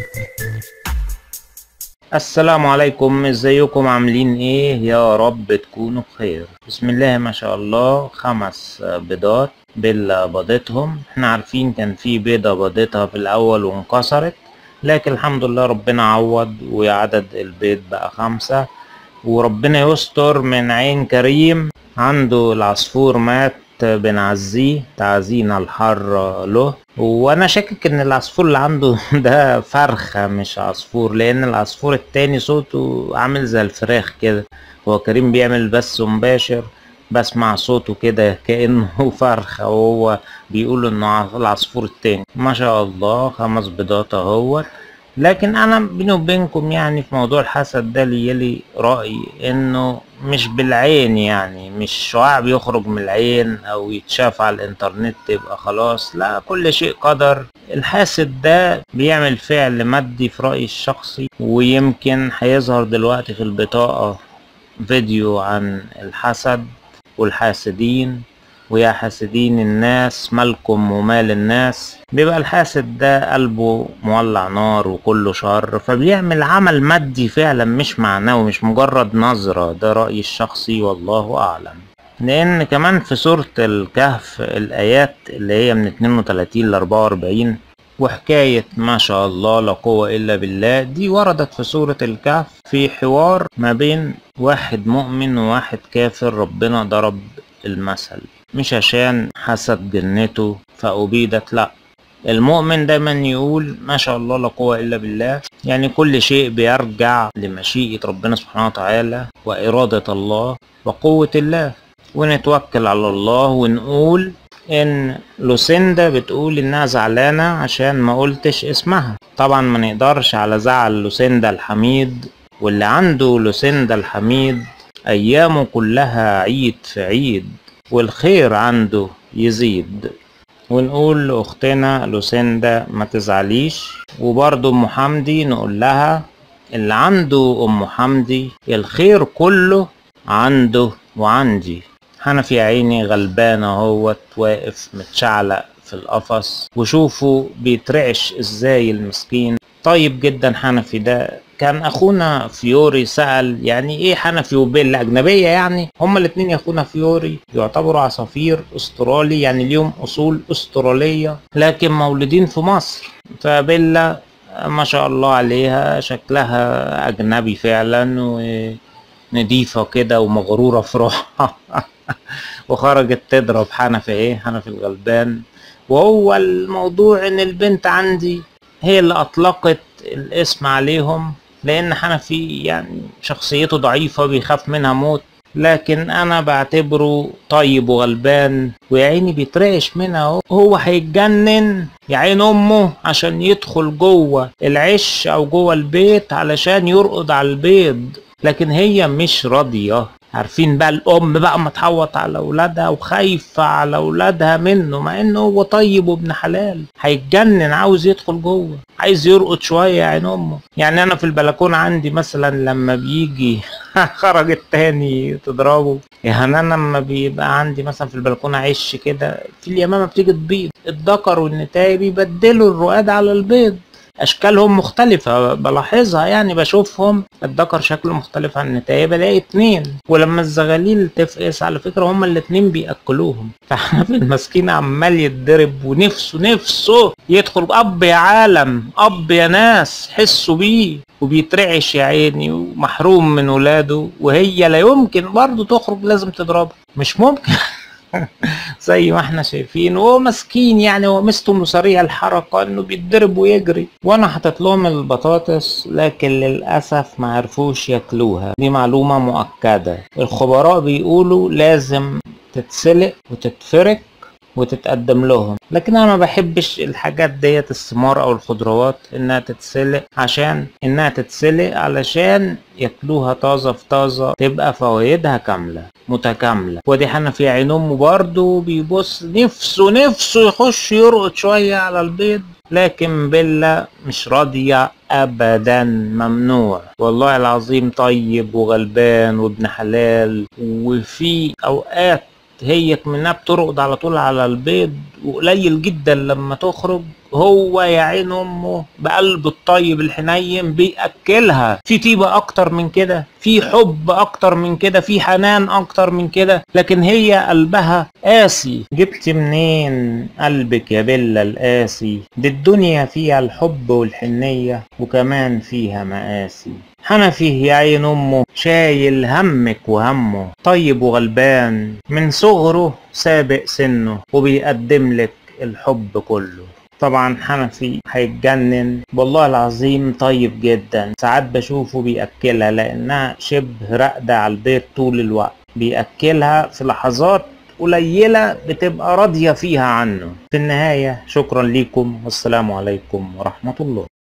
السلام عليكم ازيكم عاملين ايه يا رب تكونوا بخير بسم الله ما شاء الله خمس بيضات بيلا بيضتهم احنا عارفين كان في بيضة بيضتها في الاول وانكسرت لكن الحمد لله ربنا عوض وعدد البيض بقى خمسة وربنا يستر من عين كريم عنده العصفور مات بنعزيه تعزينا الحر له وانا شاكك ان العصفور اللي عنده ده فرخة مش عصفور لان العصفور التاني صوته عامل زي الفراخ كده هو كريم بيعمل بث مباشر بسمع صوته كده كأنه فرخة وهو بيقول انه العصفور التاني ما شاء الله خمس بيضات اهوت لكن انا بيني وبينكم يعني في موضوع الحسد ده ليالي رأي انه مش بالعين يعني مش شعاع بيخرج من العين او يتشاف على الانترنت يبقى خلاص لا كل شيء قدر الحاسد ده بيعمل فعل مادي في رأيي الشخصي ويمكن هيظهر دلوقتي في البطاقة فيديو عن الحسد والحاسدين ويا حاسدين الناس مالكم ومال الناس بيبقى الحاسد ده قلبه مولع نار وكله شر فبيعمل عمل مادي فعلا مش معنوي مش مجرد نظرة ده رأيي الشخصي والله أعلم لأن كمان في سورة الكهف الآيات اللي هي من 32 ل 44 وحكاية ما شاء الله لا قوة إلا بالله دي وردت في سورة الكهف في حوار ما بين واحد مؤمن وواحد كافر ربنا ضرب المثل مش عشان حسد جنته فأبيدت لا المؤمن دايما يقول ما شاء الله لا قوة إلا بالله يعني كل شيء بيرجع لمشيئة ربنا سبحانه وتعالى وإرادة الله وقوة الله ونتوكل على الله ونقول ان لوسيندا بتقول انها زعلانة عشان ما قلتش اسمها طبعا ما نقدرش على زعل لوسيندا الحميد واللي عنده لوسيندا الحميد ايامه كلها عيد في عيد والخير عنده يزيد ونقول لاختنا لوسيندا ما تزعليش وبرضه ام حمدي نقول لها اللي عنده ام حمدي الخير كله عنده وعندي حنفي يا عيني غلبان اهوت واقف متشعلق في القفص وشوفوا بيترعش ازاي المسكين طيب جدا حنفي ده كان اخونا فيوري سأل يعني ايه حنفي وبيلا اجنبية يعني هما الاتنين يا اخونا فيوري يعتبروا عصافير استرالي يعني ليهم اصول استرالية لكن مولودين في مصر فبيلا ما شاء الله عليها شكلها اجنبي فعلا ونضيفة كده ومغرورة في روحها وخرجت تضرب حنفي ايه حنفي الغلبان وهو الموضوع ان البنت عندي هي اللي اطلقت الاسم عليهم لان حنفي يعني شخصيته ضعيفة بيخاف منها موت لكن انا بعتبره طيب وغلبان ويا عيني بيترعش منها هو هيتجنن يا عين امه عشان يدخل جوه العش او جوه البيت علشان يرقد على البيض لكن هي مش راضية عارفين بقى الام بقى ما تحوط على اولادها وخايفة على اولادها منه مع انه هو طيب وابن حلال هيتجنن عاوز يدخل جوه عايز يرقد شوية يا عين امه يعني انا في البلكونة عندي مثلا لما بيجي خرج التاني تضربه يعني انا لما بيبقى عندي مثلا في البلكونة عش كده في اليمامة بتيجي تبيض الذكر والنتاية بيبدلوا الرقاد على البيض اشكالهم مختلفة بلاحظها يعني بشوفهم الذكر شكله مختلف عن النتاية بلاقي اتنين ولما الزغاليل تفقس على فكرة هما الاتنين بياكلوهم فحنفي المسكين عمال يتضرب ونفسه نفسه يدخل اب يا عالم اب يا ناس حسوا بيه وبيترعش يا عيني ومحروم من ولاده وهي لا يمكن برضه تخرج لازم تضربه مش ممكن زي ما احنا شايفين وهو مسكين يعني هو مستو انه سريع الحركة انه بيتضرب ويجري وانا حطيت لهم البطاطس لكن للأسف ما عرفوش ياكلوها دي معلومة مؤكدة الخبراء بيقولوا لازم تتسلق وتتفرك وتتقدم لهم لكن انا ما بحبش الحاجات ديت الثمار او الخضروات انها تتسلق عشان انها تتسلق علشان ياكلوها طازه في طازه تبقى فوائدها كامله متكامله ودي حنفي عين امه برضه بيبص نفسه نفسه يخش يرقد شويه على البيض لكن بيلا مش راضية أبدا ممنوع والله العظيم طيب وغلبان وابن حلال وفي أوقات هي منها بترقد على طول على البيض وقليل جدا لما تخرج هو يا عين امه بقلب الطيب الحنين بياكلها في طيبه اكتر من كده في حب اكتر من كده في حنان اكتر من كده لكن هي قلبها قاسي جبت منين قلبك يا بيلا القاسي دي الدنيا فيها الحب والحنيه وكمان فيها مقاسي حنفي يا عين امه شايل همك وهمه طيب وغلبان من صغره سابق سنه وبيقدم لك الحب كله طبعا حنفي هيتجنن والله العظيم طيب جدا ساعات بشوفه بيأكلها لأنها شبه راقدة على البيت طول الوقت بيأكلها في لحظات قليلة بتبقى راضية فيها عنه في النهاية شكرا لكم والسلام عليكم ورحمة الله